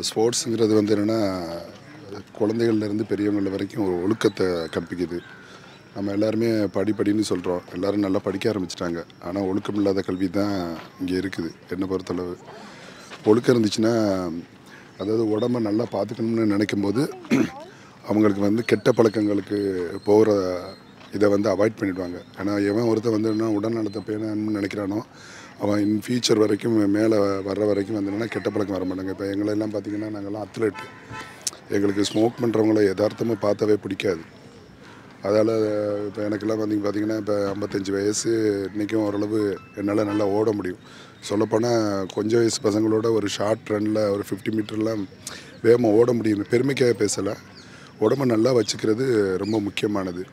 ஸ்போர்ட்ஸுங்கிறது வந்து என்னென்னா குழந்தைகள்லேருந்து பெரியவங்கள வரைக்கும் ஒரு ஒழுக்கத்தை கற்பிக்குது நம்ம எல்லாருமே படி படின்னு சொல்கிறோம் எல்லாரும் நல்லா படிக்க ஆரம்பிச்சிட்டாங்க ஆனால் ஒழுக்கம் இல்லாத கல்வி தான் இங்கே இருக்குது என்னை பொறுத்தளவு ஒழுக்கம் இருந்துச்சுன்னா அதாவது உடம்ப நல்லா பார்த்துக்கணும்னு நினைக்கும் போது அவங்களுக்கு வந்து கெட்ட பழக்கங்களுக்கு போகிற இதை வந்து அவாய்ட் பண்ணிடுவாங்க ஏன்னா எவன் ஒருத்தன் வந்து என்ன உடல்நலத்தை பேணணும்னு நினைக்கிறானோ அவன் இன் ஃபியூச்சர் வரைக்கும் மேலே வர்ற வரைக்கும் வந்து என்னன்னா கெட்ட பழக்கம் வர மாட்டாங்க இப்போ எங்களெல்லாம் பார்த்தீங்கன்னா நாங்கள்லாம் அத்லெட்டு எங்களுக்கு ஸ்மோக் பண்ணுறவங்கள யதார்த்தமாக பார்த்தாவே பிடிக்காது அதால் இப்போ எனக்கெல்லாம் வந்து பார்த்தீங்கன்னா இப்போ ஐம்பத்தஞ்சு வயசு இன்றைக்கும் ஓரளவு என்னால் நல்லா ஓட முடியும் சொல்லப்போனால் கொஞ்சம் வயசு பசங்களோட ஒரு ஷார்ட் ரன்னில் ஒரு ஃபிஃப்டி மீட்டர்லாம் வேகமாக ஓட முடியும் பெருமைக்காக பேசலை உடம்ப நல்லா வச்சுக்கிறது ரொம்ப முக்கியமானது